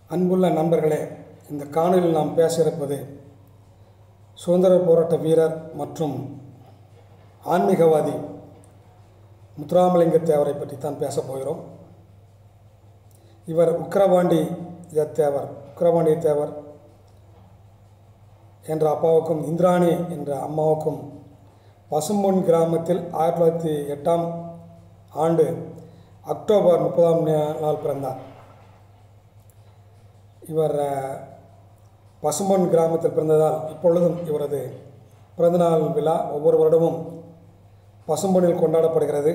அன்புள்ள நண்பர்களே இந்த காணொலியில் நாம் பேச இருப்பது சுதந்திர போராட்ட வீரர் மற்றும் ஆன்மீகவாதி முத்துராமலிங்க தேவரை பற்றி தான் பேசப் போகிறோம் இவர் உக்கிரபாண்டி தேவர் உக்கிரபாண்டிய தேவர் என்ற அப்பாவுக்கும் இந்திராணி என்ற அம்மாவுக்கும் பசும்பொன் கிராமத்தில் ஆயிரத்தி தொள்ளாயிரத்தி எட்டாம் ஆண்டு அக்டோபர் முப்பதாம் நா- நாள் பிறந்தார் இவர் அஹ், பசும்பொன் கிராமத்தில் பிறந்ததால் இப்பொழுதும் இவரது பிறந்தநாள் விழா ஒவ்வொரு வருடமும் பசும்பொனில் கொண்டாடப்படுகிறது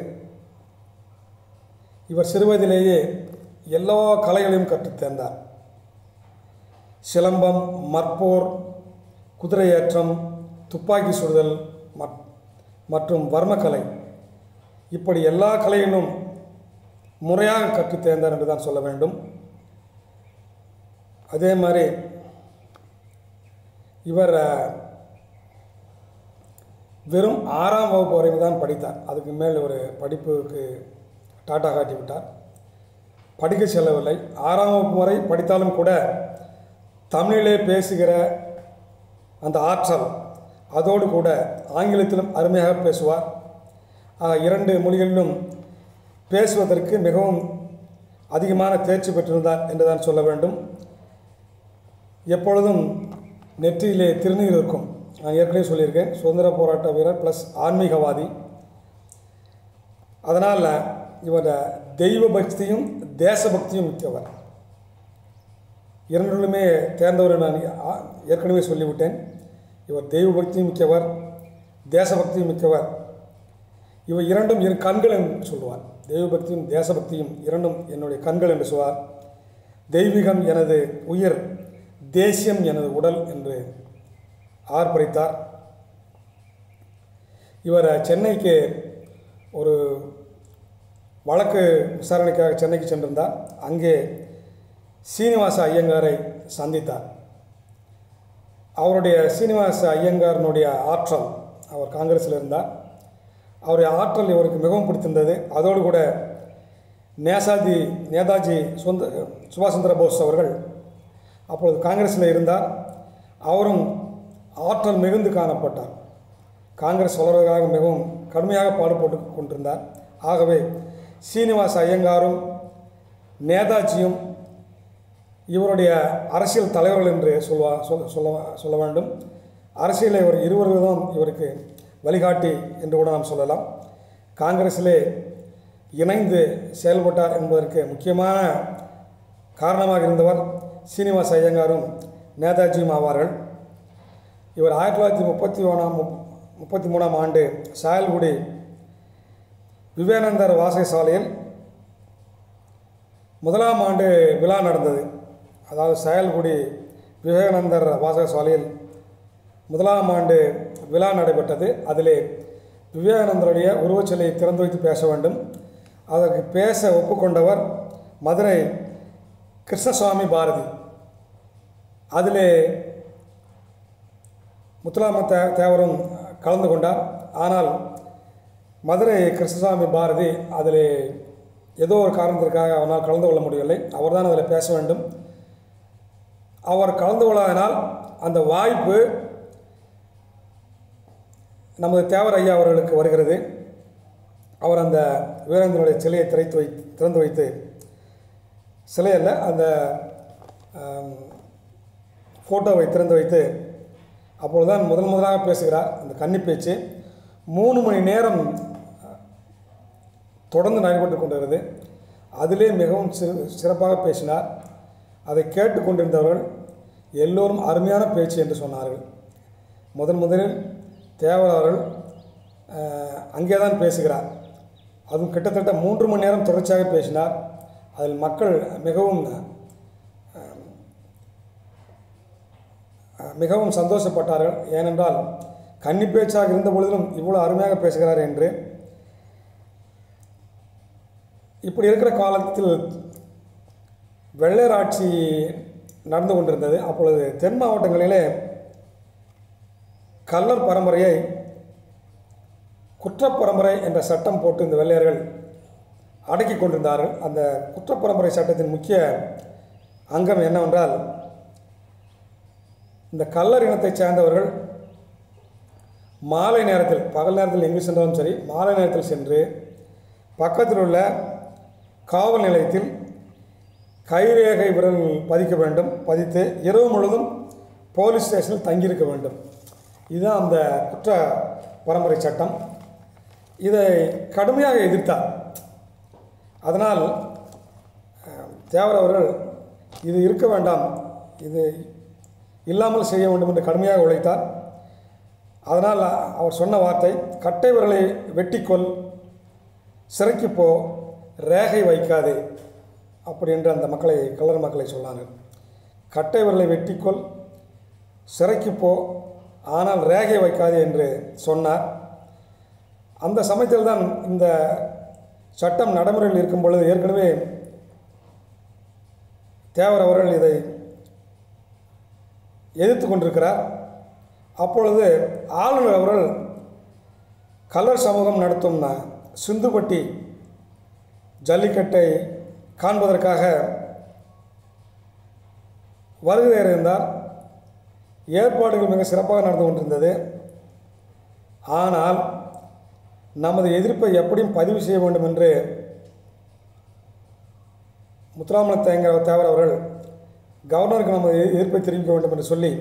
இவர் சிறுவயதிலேயே எல்லா கலைகளையும் கற்றுத் தேர்ந்தார் சிலம்பம் மற்போர் குதிரையேற்றம் துப்பாக்கி சுடுதல் மற்- மற்றும் வர்மக்கலை இப்படி எல்லா கலையிலும் முறையாக கற்றுத் தேர்ந்தார் என்று தான் சொல்ல வேண்டும் அதே மாதிரி இவர் அஹ், வெறும் ஆறாம் வகுப்பு வரைக்கும் தான் படித்தார் அதுக்கு மேல் ஒரு படிப்புக்கு டாட்டா காட்டி விட்டார் படிக்க செல்லவில்லை ஆறாம் வகுப்பு வரை படித்தாலும் கூட தமிழிலே பேசுகிற அந்த ஆற்றல் அதோடு கூட ஆங்கிலத்திலும் அருமையாக பேசுவார் ஆக, இரண்டு மொழிகளிலும் பேசுவதற்கு மிகவும் அதிகமான தேர்ச்சி பெற்றிருந்தார் என்று தான் சொல்ல வேண்டும் எப்பொழுதும் நெற்றியிலே திருநீர் இருக்கும் நான் ஏற்கனவே சொல்லியிருக்கேன் சுதந்திர போராட்ட வீரர் ப்ளஸ் ஆன்மீகவாதி அதனால் இவர் தெய்வ பக்தியும் தேசபக்தியும் மிக்கவர் இரண்டிலுமே தேர்ந்தவர் நான் ஆ- ஏற்கனவே சொல்லிவிட்டேன் இவர் தெய்வ பக்தியும் மிக்கவர் தேசபக்தியும் மிக்கவர் இவர் இரண்டும் என் கண்கள் என்று சொல்லுவார் தெய்வ பக்தியும் தேசபக்தியும் இரண்டும் என்னுடைய கண்கள் என்று சொல்வார் தெய்வீகம் எனது உயிர் தேசியம் எனது உடல் என்று ஆர்ப்பரித்தார் இவர் சென்னைக்கு ஒரு வழக்கு விசாரணைக்காக சென்னைக்கு சென்றிருந்தார் அங்கே சீனிவாச ஐயங்காரை சந்தித்தார் அவருடைய சீனிவாச ஐயங்காரனுடைய ஆற்றல் அவர் காங்கிரஸில் இருந்தார் அவருடைய ஆற்றல் இவருக்கு மிகவும் பிடித்திருந்தது அதோடு கூட நேதாஜி நேதாஜி சுந்த சுபாஷ் சந்திர போஸ் அவர்கள் அப்பொழுது காங்கிரஸில் இருந்தார் அவரும் ஆற்றல் மிகுந்து காணப்பட்டார் காங்கிரஸ் வளர்வதற்காக மிகவும் கடுமையாக பாடுபட்டு கொண்டிருந்தார் ஆகவே சீனிவாச ஐயங்காரும் நேதாஜியும் இவருடைய அரசியல் தலைவர்கள் என்று சொல்வா சொல்ல சொல்ல சொல்ல வேண்டும் அரசியலில் இவர் இருவரும் தான் இவருக்கு வழிகாட்டி என்று கூட நாம் சொல்லலாம் காங்கிரஸிலே இணைந்து செயல்பட்டார் என்பதற்கு முக்கியமான காரணமாக இருந்தவர் சீனிவாச ஐயங்காரும் நேதாஜியும் ஆவார்கள் இவர் ஆயிரத்தி தொள்ளாயிரத்தி முப்பத்தி ஒன்றாம் முப்பத்தி மூணாம் ஆண்டு சாயல்குடி விவேகானந்தர் வாசகசாலையில் முதலாம் ஆண்டு விழா நடந்தது அதாவது சாயல்குடி விவேகானந்தர் வாசகசாலையில் முதலாம் ஆண்டு விழா நடைபெற்றது அதிலே விவேகானந்தருடைய உருவச்சிலையை திறந்து வைத்து பேச வேண்டும் அதற்கு பேச ஒப்புக்கொண்டவர் மதுரை கிருஷ்ணசுவாமி பாரதி அதிலே முத்துலாம தே தேவரும் கலந்து கொண்டார் ஆனால் மதுரை கிருஷ்ணசாமி பாரதி அதில் ஏதோ ஒரு காரணத்திற்காக அவனால் கலந்து கொள்ள முடியவில்லை அவர்தான் அதில் பேச வேண்டும் அவர் கலந்து கொள்ளாதனால் அந்த வாய்ப்பு நமது தேவர் ஐயா அவர்களுக்கு வருகிறது அவர் அந்த வீரேந்திரனுடைய சிலையை திறத்து வை திறந்து வைத்து சிலை அல்ல அந்த ஆம், ஃபோட்டோவை திறந்து வைத்து அப்பொழுதுதான் முதல் முதலாக பேசுகிறார் அந்த கன்னி பேச்சு மூணு மணி நேரம் தொடர்ந்து நடைபெற்று கொண்டிருந்தது அதிலே மிகவும் சிறு சிறப்பாக பேசினார் அதை கேட்டுக்கொண்டிருந்தவர்கள் எல்லோரும் அருமையான பேச்சு என்று சொன்னார்கள் முதன் முதலில் தேவர் அவர்கள் அஹ், அங்கே தான் பேசுகிறார் அதுவும் கிட்டத்தட்ட மூன்று மணி நேரம் தொடர்ச்சியாக பேசினார் அதில் மக்கள் மிகவும் அஹ், மிகவும் சந்தோஷப்பட்டார்கள் ஏனென்றால் கன்னி பேச்சாக இருந்த பொழுதிலும் இவ்வளோ அருமையாக பேசுகிறார் என்று இப்படி இருக்கிற காலத்தில் வெள்ளையர் ஆட்சி நடந்து கொண்டிருந்தது அப்பொழுது தென் மாவட்டங்களிலே கள்ளர் பரம்பரையை குற்றப் பரம்பரை என்ற சட்டம் போட்டு இந்த வெள்ளையர்கள் அடக்கி கொண்டிருந்தார்கள் அந்த குற்றப்பரம்பரை சட்டத்தின் முக்கிய அங்கம் என்னவென்றால் இந்த கல்லர் இனத்தைச் சேர்ந்தவர்கள் மாலை நேரத்தில் பகல் நேரத்தில் எங்கு சென்றாலும் சரி மாலை நேரத்தில் சென்று பக்கத்தில் உள்ள காவல் நிலையத்தில் கைரேகை விரல் பதிக்க வேண்டும் பதித்து இரவு முழுவதும் போலீஸ் ஸ்டேஷனில் தங்கியிருக்க வேண்டும் இதுதான் அந்த குற்ற பரம்பரை சட்டம் இதை கடுமையாக எதிர்த்தார் அதனால் அஹ், தேவர் அவர்கள் இது இருக்க வேண்டாம் இது இல்லாமல் செய்ய வேண்டும் என்று கடுமையாக உழைத்தார் அதனால் அவர் சொன்ன வார்த்தை கட்டை விரலை வெட்டிக்கொள் சிறைக்கு போ ரேகை வைக்காதே அப்படி என்று அந்த மக்களை கல்லர் மக்களை சொன்னாங்க கட்டை விரலை வெட்டிக்கொள் சிறைக்கு போ ஆனால் ரேகை வைக்காதே என்று சொன்னார் அந்த சமயத்தில் தான் இந்த சட்டம் நடைமுறையில் இருக்கும் பொழுது ஏற்கனவே தேவர் அவர்கள் இதை எதிர்த்து கொண்டிருக்கிறார் அப்பொழுது ஆளுநர் அவர்கள் கல்லர் சமூகம் நடத்தும் சிந்துப்பட்டி ஜல்லிக்கட்டை காண்பதற்காக வருகை இருந்தார் ஏற்பாடுகள் மிக சிறப்பாக நடந்து கொண்டிருந்தது ஆனால் நமது எதிர்ப்பை எப்படியும் பதிவு செய்ய வேண்டும் என்று முத்துராமல தேங்க தேவர் அவர்கள் கவர்னருக்கு நமது எதிர்ப்பை தெரிவிக்க வேண்டும் என்று சொல்லி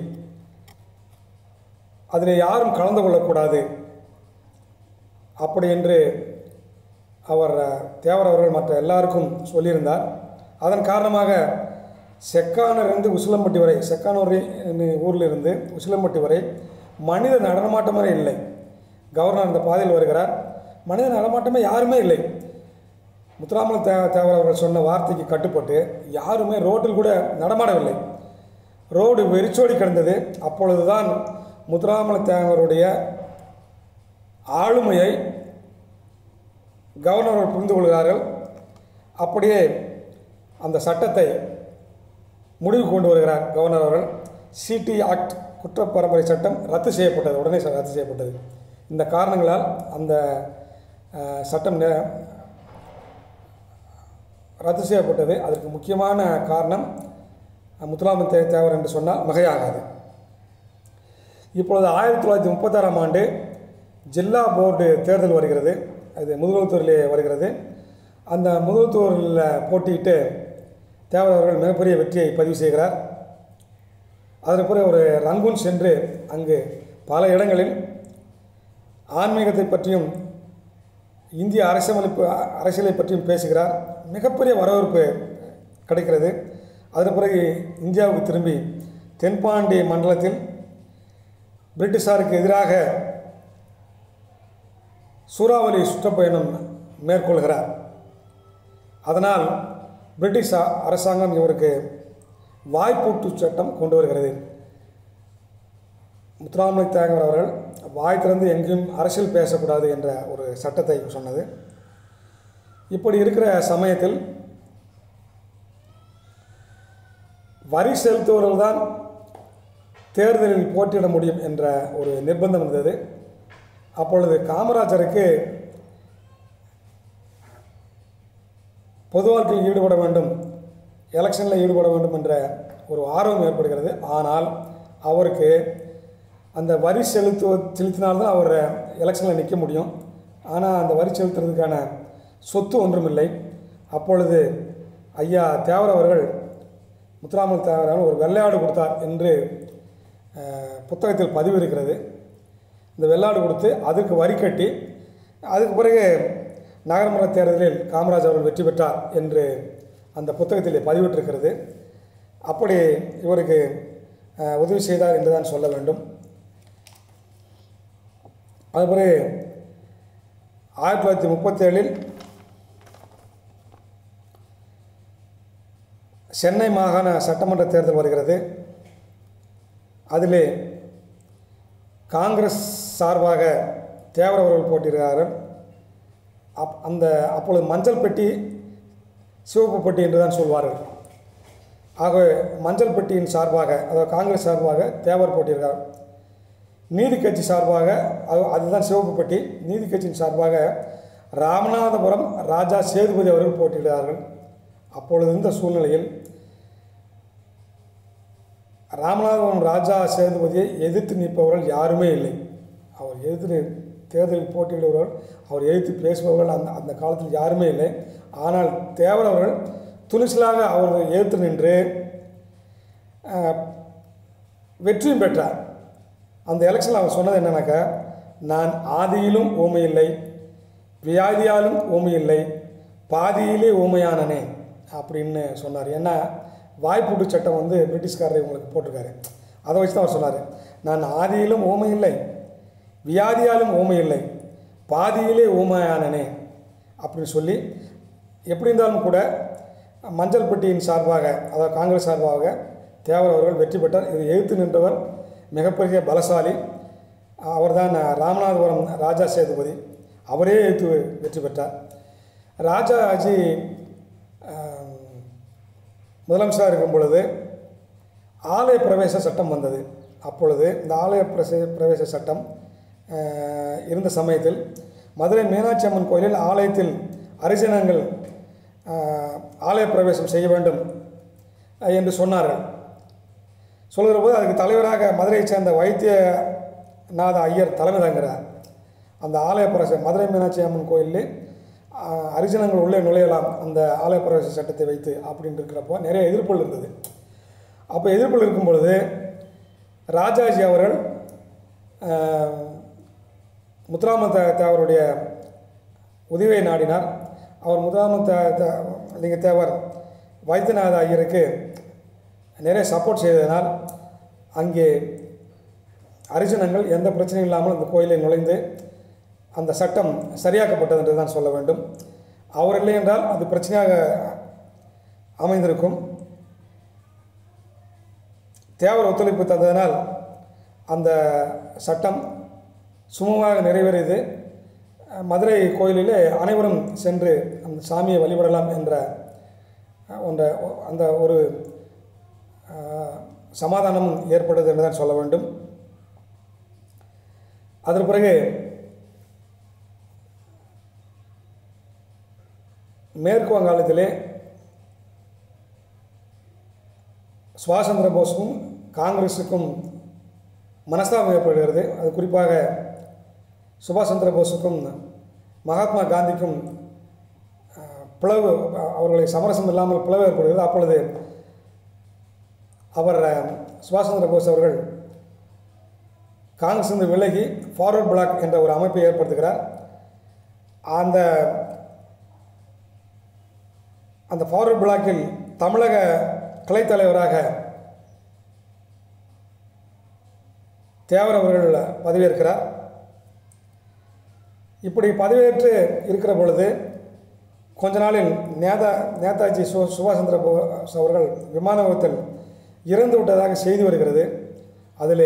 அதில் யாரும் கலந்து கொள்ளக்கூடாது அப்படி என்று அவர் தேவர் அவர்கள் மற்ற எல்லாருக்கும் சொல்லியிருந்தார் அதன் காரணமாக செக்கானூரிலிருந்து உசிலம்பட்டி வரை செக்கானூர் ஊரில் இருந்து உசிலம்பட்டி வரை மனித நடமாட்டமே இல்லை கவர்னர் அந்த பாதையில் வருகிறார் மனித நடமாட்டமே யாருமே இல்லை முத்துராமல தே தேவர் அவர்கள் சொன்ன வார்த்தைக்கு கட்டுப்பட்டு யாருமே ரோட்டில் கூட நடமாடவில்லை ரோடு வெறிச்சோடி கிடந்தது அப்பொழுதுதான் முத்துராமல தேவருடைய ஆளுமையை கவர்னர் புரிந்து கொள்கிறார்கள் அப்படியே அந்த சட்டத்தை முடிவு கொண்டு வருகிறார் கவர்னர் அவர்கள் சிடி ஆக்ட் குற்றப்பரம்பரை சட்டம் ரத்து செய்யப்பட்டது உடனே ச- ரத்து செய்யப்பட்டது இந்த காரணங்களால் அந்த அஹ், சட்டம் நே- ரத்து செய்யப்பட்டது அதற்கு முக்கியமான காரணம் முத்துலாமன் தே தேவர் என்று சொன்னால் மிகையாகாது இப்பொழுது ஆயிரத்தி தொள்ளாயிரத்தி முப்பத்தாறாம் ஆண்டு ஜில்லா போர்டு தேர்தல் வருகிறது அது முதுகுளத்தூரிலே வருகிறது அந்த முதுகுளத்தூரில் போட்டியிட்டு தேவர் அவர்கள் மிகப்பெரிய வெற்றியை பதிவு செய்கிறார் அதற்கு பிறகு ஒரு ரங்கூன் சென்று அங்கு பல இடங்களில் ஆன்மீகத்தை பற்றியும் இந்திய அரசியலமைப்பு அரசியலை பற்றியும் பேசுகிறார் மிகப்பெரிய வரவேற்பு கிடைக்கிறது அதற்கு பிறகு இந்தியாவுக்கு திரும்பி தென்பாண்டி மண்டலத்தில் பிரிட்டிஷாருக்கு எதிராக சூறாவளி சுற்றுப்பயணம் மேற்கொள்கிறார் அதனால் பிரிட்டிஷ் அ- அரசாங்கம் இவருக்கு வாய்ப்பூட்டு சட்டம் கொண்டு வருகிறது முத்துராமலிங்க தேங்கர் அவர்கள் வாய் திறந்து எங்கேயும் அரசியல் பேசக்கூடாது என்ற ஒரு சட்டத்தை சொன்னது இப்படி இருக்கிற சமயத்தில் வரி செலுத்துவர்கள் தான் தேர்தலில் போட்டியிட முடியும் என்ற ஒரு நிர்பந்தம் இருந்தது அப்பொழுது காமராஜருக்கு பொது வாழ்க்கையில் ஈடுபட வேண்டும் எலெக்ஷனில் ஈடுபட வேண்டும் என்ற ஒரு ஆர்வம் ஏற்படுகிறது ஆனால் அவருக்கு அந்த வரி செலுத்துவ செலுத்தினால்தான் அவர் எலெக்ஷனில் நிற்க முடியும் ஆனால் அந்த வரி செலுத்துறதுக்கான சொத்து ஒன்றுமில்லை அப்பொழுது ஐயா தேவர் அவர்கள் முத்துராமல் தேவர் அவர்கள் ஒரு வெள்ளையாடு கொடுத்தார் என்று அஹ், புத்தகத்தில் பதிவு இருக்கிறது இந்த வெள்ளாடு கொடுத்து அதுக்கு வரி கட்டி அதுக்கு பிறகு நகரமன்ற தேர்தலில் காமராஜ் அவர்கள் வெற்றி பெற்றார் என்று அந்த புத்தகத்தில் பதிவிட்டிருக்கிறது அப்படி இவருக்கு அஹ், உதவி செய்தார் என்று தான் சொல்ல வேண்டும் அதுபோல ஆயிரத்தி தொள்ளாயிரத்தி முப்பத்தேழில் சென்னை மாகாண சட்டமன்ற தேர்தல் வருகிறது அதிலே காங்கிரஸ் சார்பாக தேவர் அவர்கள் போட்டியிடுகிறார்கள் அப் அந்த அப்பொழுது மஞ்சள் பெட்டி சிவப்பு பெட்டி என்று தான் சொல்வார்கள் ஆகவே மஞ்சள் பெட்டியின் சார்பாக அதாவது காங்கிரஸ் சார்பாக தேவர் போட்டியிருக்கார் நீதி கட்சி சார்பாக அது அதுதான் சிவப்பு பெட்டி நீதி கட்சியின் சார்பாக ராமநாதபுரம் ராஜா சேதுபதி அவர்கள் போட்டியிடுகிறார்கள் அப்பொழுது இந்த சூழ்நிலையில் ராமநாதபுரம் ராஜா சேதுபதியை எதிர்த்து நிற்பவர்கள் யாருமே இல்லை அவர் எதிர்த்து நி- தேர்தலில் போட்டியிடுபவர்கள் அவர் எதிர்த்து பேசுபவர்கள் அந்த அந்த காலத்தில் யாருமே இல்லை ஆனால் தேவர் அவர்கள் துணிச்சலாக அவர்களை எதிர்த்து நின்று அஹ், வெற்றியும் பெற்றார் அந்த எலெக்ஷனில் அவர் சொன்னது என்னன்னாக்கா நான் ஆதியிலும் ஊமை இல்லை வியாதியாலும் ஊமை இல்லை பாதியிலே ஊமையானனே அப்படின்னு சொன்னார் ஏன்னா வாய்ப்பூட்டு சட்டம் வந்து பிரிட்டிஷ்காரர் இவங்களுக்கு போட்டிருக்காரு அதை வச்சு தான் அவர் சொன்னார் நான் ஆதியிலும் ஊமை இல்லை வியாதியாலும் ஊமை இல்லை பாதியிலே ஊமையானனே அப்படின்னு சொல்லி எப்படி இருந்தாலும் கூட மஞ்சள் பெட்டியின் சார்பாக அதாவது காங்கிரஸ் சார்பாக தேவர் அவர்கள் வெற்றி பெற்றார் இதை எதிர்த்து நின்றவர் மிகப்பெரிய பலசாலி அவர்தான் ராமநாதபுரம் ராஜா சேதுபதி அவரே எதிர்த்து வெற்றி பெற்றார் ராஜாஜி ஆம், முதலமைச்சராக இருக்கும் பொழுது ஆலய பிரவேச சட்டம் வந்தது அப்பொழுது இந்த ஆலய பிரசே பிரவேச சட்டம் அஹ், இருந்த சமயத்தில் மதுரை மீனாட்சி அம்மன் கோயிலில் ஆலயத்தில் அரிசனங்கள் அஹ், ஆலய பிரவேசம் செய்ய வேண்டும் அஹ், என்று சொன்னார்கள் சொல்கிற போது அதுக்கு தலைவராக மதுரையைச் சேர்ந்த வைத்தியநாத ஐயர் தலைமை தாங்கிறார் அந்த ஆலய பிரவேச மதுரை மீனாட்சி அம்மன் கோயிலில் அஹ், அரிசனங்கள் உள்ளே நுழையலாம் அந்த ஆலய பிரவேச சட்டத்தை வைத்து அப்படின்னு இருக்கிறப்போ நிறைய எதிர்ப்புகள் இருந்தது அப்போ எதிர்ப்புகள் இருக்கும் பொழுது ராஜாஜி அவர்கள் அஹ், முத்துராம தே தேவருடைய உதவியை நாடினார் அவர் முத்துராம தே தே- லிங்க தேவர் வைத்தியநாத ஐயருக்கு நிறைய சப்போர்ட் செய்ததனால் அங்கே அரிஜனங்கள் எந்த பிரச்சனையும் இல்லாமல் அந்த கோயிலை நுழைந்து அந்த சட்டம் சரியாக்கப்பட்டது என்று தான் சொல்ல வேண்டும் அவர் இல்லை என்றால் அது பிரச்சனையாக அமைந்திருக்கும் தேவர் ஒத்துழைப்பு தந்ததனால் அந்த சட்டம் சுமூகமாக நிறைவேறியது அஹ், மதுரை கோயிலிலே அனைவரும் சென்று அந்த சாமியை வழிபடலாம் என்ற அஹ், ஒன்ற அந்த ஒரு அஹ், சமாதானமும் ஏற்பட்டது என்று தான் சொல்ல வேண்டும் அதன் பிறகு மேற்கு வங்காளத்திலே சுபாஷ் சந்திர போஸுக்கும் காங்கிரஸுக்கும் மனஸ்தாபம் ஏற்படுகிறது அது குறிப்பாக சுபாஷ் சந்திர போஸுக்கும் மகாத்மா காந்திக்கும் அஹ், பிளவு அவர்களை சமரசம் இல்லாமல் பிளவு ஏற்படுகிறது அப்பொழுது அவர் அஹ், சுபாஷ் சந்திர போஸ் அவர்கள் காங்கிரஸ் விலகி ஃபார்வர்ட் பிளாக் என்ற ஒரு அமைப்பை ஏற்படுத்துகிறார் அந்த அந்த ஃபார்வர்ட் பிளாக்கில் தமிழக கிளைத் தலைவராக தேவர் அவர்கள் பதவியேற்கிறார் இப்படி பதவியேற்று இருக்கிற பொழுது கொஞ்ச நாளில் நேதா நேதாஜி சு சுபாஷ் சந்திர போஸ் அவர்கள் விமான விபத்தில் இறந்து விட்டதாக செய்தி வருகிறது அதிலே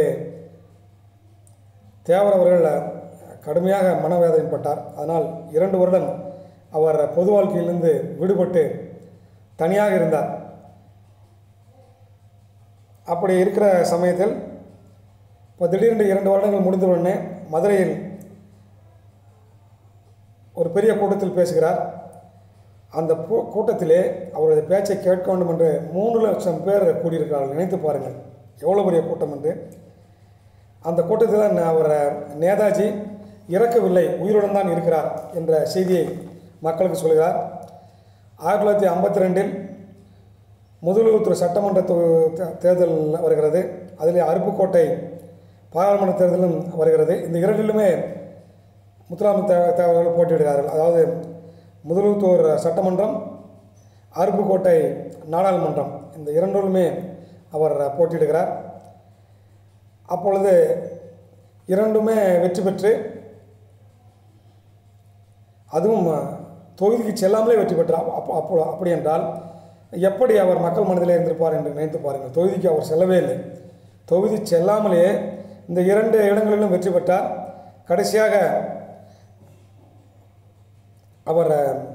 தேவர் அவர்கள் கடுமையாக மனவேதனைப்பட்டார் அதனால் இரண்டு வருடம் அவர் பொது வாழ்க்கையிலிருந்து விடுபட்டு தனியாக இருந்தார் அப்படி இருக்கிற சமயத்தில் இப்போ திடீரென்று இரண்டு வருடங்கள் முடிந்த உடனே மதுரையில் ஒரு பெரிய கூட்டத்தில் பேசுகிறார் அந்த பூ கூட்டத்திலே அவரது பேச்சை கேட்க வேண்டும் என்று மூன்று லட்சம் பேர் கூடியிருக்கிறார்கள் நினைத்து பாருங்கள் எவ்வளோ பெரிய கூட்டம் என்று அந்த கூட்டத்தில் ந- அவர் நேதாஜி இறக்கவில்லை உயிருடன் தான் இருக்கிறார் என்ற செய்தியை மக்களுக்கு சொல்கிறார் ஆயிரத்தி தொள்ளாயிரத்தி ஐம்பத்தி ரெண்டில் முதலூர் சட்டமன்ற தொ- தே- தேர்தல் வருகிறது அதிலே அருப்புக்கோட்டை பாராளுமன்ற தேர்தலும் வருகிறது இந்த இரண்டிலுமே முத்துராம தே தேவர்கள் போட்டியிடுகிறார்கள் அதாவது முதலூத்தூர் சட்டமன்றம் அருப்புக்கோட்டை நாடாளுமன்றம் இந்த இரண்டிலுமே அவர் போட்டியிடுகிறார் அப்பொழுது இரண்டுமே வெற்றி பெற்று அதுவும் தொகுதிக்கு செல்லாமலே வெற்றி பெற்றார் அப்போ அப்போ அப்படி என்றால் எப்படி அவர் மக்கள் மனதிலே இருந்திருப்பார் என்று நினைத்து பாருங்கள் தொகுதிக்கு அவர் செல்லவே இல்லை தொகுதி செல்லாமலேயே இந்த இரண்டு இடங்களிலும் வெற்றி பெற்றார் கடைசியாக அவர்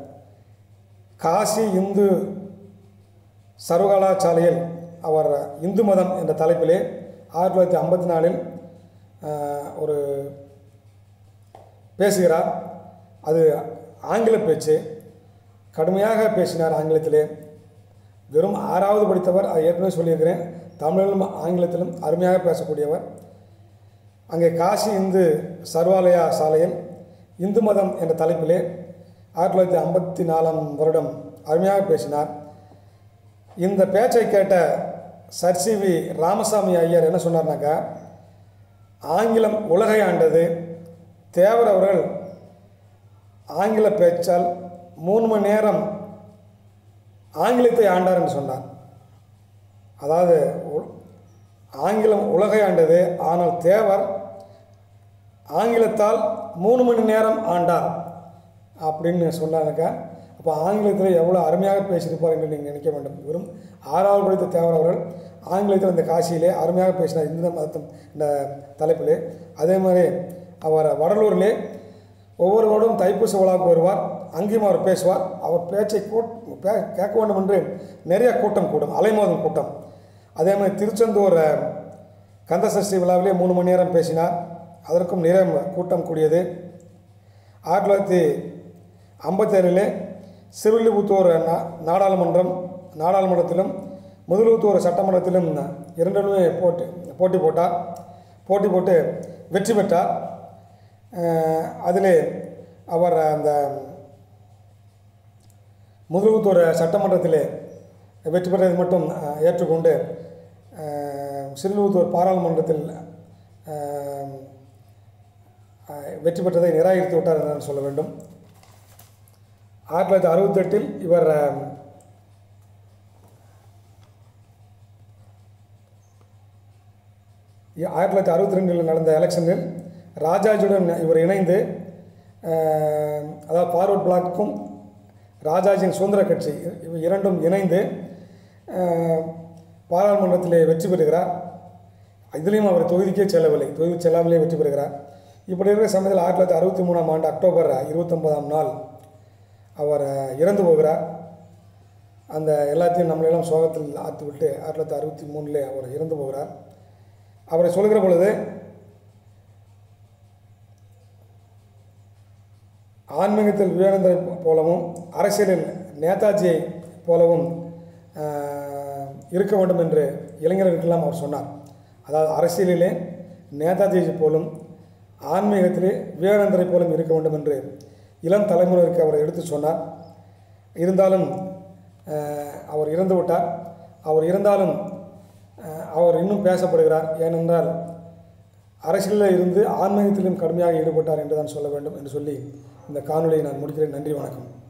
காசி இந்து சர்வகலாசாலையில் அவர் இந்து மதம் என்ற தலைப்பிலே ஆயிரத்தி தொள்ளாயிரத்தி ஐம்பத்தி நாலில் ஒரு பேசுகிறார் அது ஆங்கில பேச்சு கடுமையாக பேசினார் ஆங்கிலத்திலே வெறும் ஆறாவது படித்தவர் அதை ஏற்கனவே சொல்லியிருக்கிறேன் தமிழிலும் ஆங்கிலத்திலும் அருமையாக பேசக்கூடியவர் அங்கே காசி இந்து சர்வாலயா சாலையில் இந்து மதம் என்ற தலைப்பிலே ஆயிரத்தி தொள்ளாயிரத்தி ஐம்பத்தி நாலாம் வருடம் அருமையாக பேசினார் இந்த பேச்சை கேட்ட sir C V Ramaswamy Iyer என்ன சொன்னார்னாக்கா ஆங்கிலம் உலகை ஆண்டது தேவர் அவர்கள் ஆங்கில பேச்சால் மூணு மணி நேரம் ஆங்கிலத்தை ஆண்டார் என்று சொன்னார் அதாவது உ- ஆங்கிலம் உலகை ஆண்டது ஆனால் தேவர் ஆங்கிலத்தால் மூணு மணி நேரம் ஆண்டார் அப்படின்னு சொன்னாங்க அப்போ ஆங்கிலத்தில் எவ்வளோ அருமையாக பேசியிருப்பார் என்று நீங்கள் நினைக்க வேண்டும் வெறும் ஆறாவது படித்த தேவர் அவர்கள் ஆங்கிலத்தில் இந்த காசியிலே அருமையாக பேசினார் இந்து மதத்தம் இந்த தலைப்பிலே அதே மாதிரி அவர் வடலூரிலே ஒவ்வொரு வருடம் தைப்பூச விழாவுக்கு வருவார் அங்கேயும் அவர் பேசுவார் அவர் பேச்சை கூட் பே கேட்க வேண்டும் என்று நிறைய கூட்டம் கூடும் அலைமோதும் கூட்டம் அதே மாதிரி திருச்செந்தூர் அஹ், கந்தசஷ்டி விழாவிலே மூணு மணி நேரம் பேசினார் அதற்கும் நிறைய ம- கூட்டம் கூடியது ஆயிரத்தி தொள்ளாயிரத்தி ஐம்பத்தேழிலே சிறுவில்லிபுத்தூர் நா நாடாளுமன்றம் நாடாளுமன்றத்திலும் முதலுத்தூர் சட்டமன்றத்திலும் இரண்டிலுமே போட்டி போட்டி போட்டார் போட்டி போட்டு வெற்றி பெற்றார் அஹ், அதிலே அவர் அந்த முதலுத்தூர் சட்டமன்றத்திலே வெற்றி பெற்றதை மட்டும் அஹ், ஏற்றுக்கொண்டு அஹ், சிறுவில்லிபுத்தூர் பாராளுமன்றத்தில் அஹ், அஹ், வெற்றி பெற்றதை நிராகரித்து விட்டார் என்று நான் சொல்ல வேண்டும் ஆயிரத்தி தொள்ளாயிரத்தி அறுபத்தெட்டில் இவர் அஹ், ஆயிரத்தி தொள்ளாயிரத்தி அறுபத்தி ரெண்டில் நடந்த எலெக்ஷனில் ராஜாஜியுடன் இவர் இணைந்து அஹ், அதாவது ஃபார்வர்ட் பிளாக்கும் ராஜாஜியின் சுதந்திர கட்சி இவ இரண்டும் இணைந்து அஹ், பாராளுமன்றத்திலே வெற்றி பெறுகிறார் இதுலேயும் அவர் தொகுதிக்கே செல்லவில்லை தொகுதி செல்லாமலே வெற்றி பெறுகிறார் இப்படி இருக்கிற சமயத்தில் ஆயிரத்தி தொள்ளாயிரத்தி அறுபத்தி மூணாம் ஆண்டு அக்டோபர் இருபத்தொன்பதாம் நாள் அவர் அஹ், இறந்து போகிறார் அந்த எல்லாத்தையும் நம்மளெல்லாம் சோகத்தில் ஆற்றி விட்டு ஆயிரத்தி தொள்ளாயிரத்தி அறுபத்தி மூணில் அவர் இறந்து போகிறார் அவரை சொல்கிற பொழுது ஆன்மீகத்தில் விவேகானந்தரை போலவும் அரசியலில் நேதாஜியை போலவும் ஆஹ், இருக்க வேண்டும் என்று இளைஞர்களுக்கெல்லாம் அவர் சொன்னார் அதாவது அரசியலிலே நேதாஜியை போலும் ஆன்மீகத்திலே விவேகானந்தரை போலும் இருக்க வேண்டும் என்று இளம் தலைமுறைக்கு அவர் எடுத்து சொன்னார் இருந்தாலும் ஆஹ், அவர் இறந்து விட்டார் அவர் இருந்தாலும் ஆஹ், அவர் இன்னும் பேசப்படுகிறார் ஏனென்றால் அரசியலில் இருந்து ஆன்மீகத்திலும் கடுமையாக ஈடுபட்டார் என்று தான் சொல்ல வேண்டும் என்று சொல்லி இந்த காணொலியை நான் முடிக்கிறேன் நன்றி வணக்கம்